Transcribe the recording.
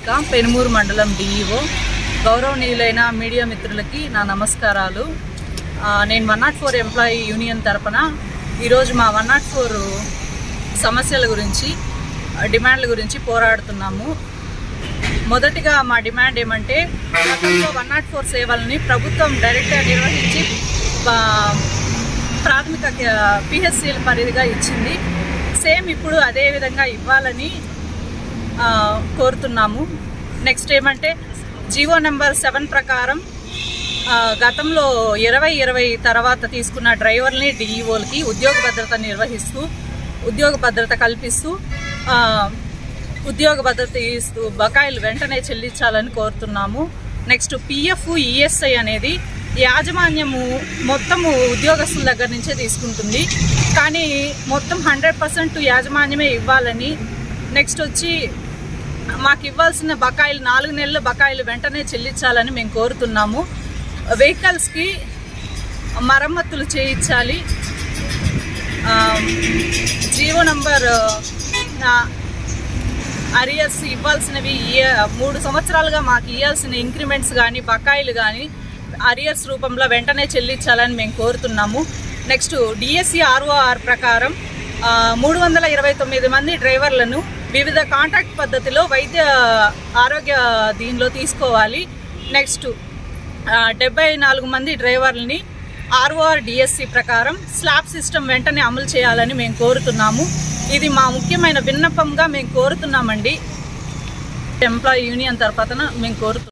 కా పెనుమూరు మండలం డిఈఓ గౌరవనీయులైన మీడియా మిత్రులకి నా నమస్కారాలు ఆ, నేను one nought four employee union తరపున ఈరోజు మా వన్ నాట్ ఫోర్ సమస్యల గురించి ఆ, డిమాండ్ల గురించి పోరాడుతున్నాము మొదటిగా మా డిమాండ్ ఏమంటే గతంలో వన్ నాట్ ఫోర్ సేవలని ప్రభుత్వం డైరెక్ట్గా నిర్వహించి ఆ, ప్రాథమిక పిహెచ్సిల పరిధిగా ఇచ్చింది సేమ్ ఇప్పుడు అదే విధంగా ఇవ్వాలని ఆ, కోరుతున్నాము నెక్స్ట్ ఏమంటే జీవో నెంబర్ సెవెన్ ప్రకారం ఆ, గతంలో ఇరవై ఇరవై తర్వాత తీసుకున్న డ్రైవర్ని డిఈఓలకి ఉద్యోగ భద్రత నిర్వహిస్తూ ఉద్యోగ భద్రత కల్పిస్తూ ఆ, ఉద్యోగ భద్రత ఇస్తూ బకాయిలు వెంటనే చెల్లించాలని కోరుతున్నాము నెక్స్ట్ పిఎఫ్ ఈఎస్ఐ అనేది యాజమాన్యము మొత్తము ఉద్యోగస్తుల దగ్గర నుంచే తీసుకుంటుంది కానీ మొత్తం హండ్రెడ్ పర్సెంట్ యాజమాన్యమే ఇవ్వాలని నెక్స్ట్ వచ్చి మాకు ఇవ్వాల్సిన బకాయిలు నాలుగు నెలల బకాయిలు వెంటనే చెల్లించాలని మేము కోరుతున్నాము వెహికల్స్కి మరమ్మతులు చేయించాలి ఆ, జీవో నంబర్ అరియర్స్ ఇవ్వాల్సినవి ఇయ్య- మూడు సంవత్సరాలుగా మాకు ఇవ్వాల్సిన ఇంక్రిమెంట్స్ కానీ బకాయిలు కానీ అరియర్స్ రూపంలో వెంటనే చెల్లించాలని మేము కోరుతున్నాము నెక్స్ట్ డిఎస్సి ఆర్ఓఆర్ ప్రకారం మూడు వందల ఇరవై తొమ్మిది మంది డ్రైవర్లను వివిధ కాంట్రాక్ట్ పద్ధతిలో వైద్య ఆరోగ్య దీనిలో తీసుకోవాలి నెక్స్ట్ డెబ్బై నాలుగు మంది డ్రైవర్లని ఆర్ఓఆర్ డిఎస్సి ప్రకారం స్లాబ్ సిస్టమ్ వెంటనే అమలు చేయాలని మేము కోరుతున్నాము ఇది మా ముఖ్యమైన విన్నపంగా మేము కోరుతున్నామండి ఎంప్లాయీ యూనియన్ తరపున మేము కోరుతున్నాం